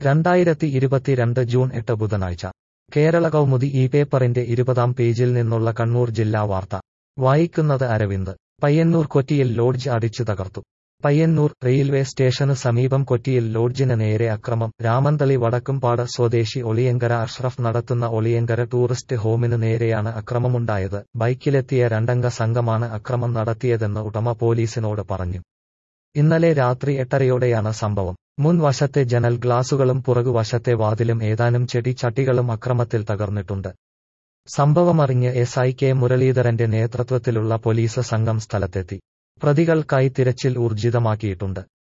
രണ്ടായിരത്തി ഇരുപത്തിരണ്ട് ജൂൺ എട്ട് ബുധനാഴ്ച കേരള കൗമുദി ഈ പേപ്പറിന്റെ ഇരുപതാം പേജിൽ നിന്നുള്ള കണ്ണൂർ ജില്ലാ വാർത്ത വായിക്കുന്നത് അരവിന്ദ് പയ്യന്നൂർ കൊറ്റിയിൽ ലോഡ്ജ് അടിച്ചു തകർത്തു പയ്യന്നൂർ റെയിൽവേ സ്റ്റേഷന് സമീപം കൊറ്റിയിൽ ലോഡ്ജിന് നേരെ അക്രമം രാമന്തളി വടക്കുംപാട് സ്വദേശി ഒളിയങ്കര അഷ്റഫ് നടത്തുന്ന ഒളിയങ്കര ടൂറിസ്റ്റ് ഹോമിന് നേരെയാണ് അക്രമമുണ്ടായത് ബൈക്കിലെത്തിയ രണ്ടംഗ സംഘമാണ് അക്രമം നടത്തിയതെന്ന് ഉടമ പോലീസിനോട് പറഞ്ഞു ഇന്നലെ രാത്രി എട്ടരയോടെയാണ് സംഭവം മുൻ വശത്തെ ജനൽ ഗ്ലാസുകളും പുറകുവശത്തെ വാതിലും ഏതാനും ചെടി ചട്ടികളും അക്രമത്തിൽ തകർന്നിട്ടുണ്ട് സംഭവമറിഞ്ഞ് എസ് ഐ കെ മുരളീധരന്റെ നേതൃത്വത്തിലുള്ള പോലീസ് സംഘം സ്ഥലത്തെത്തി പ്രതികൾക്കായി തിരച്ചിൽ ഊർജിതമാക്കിയിട്ടുണ്ട്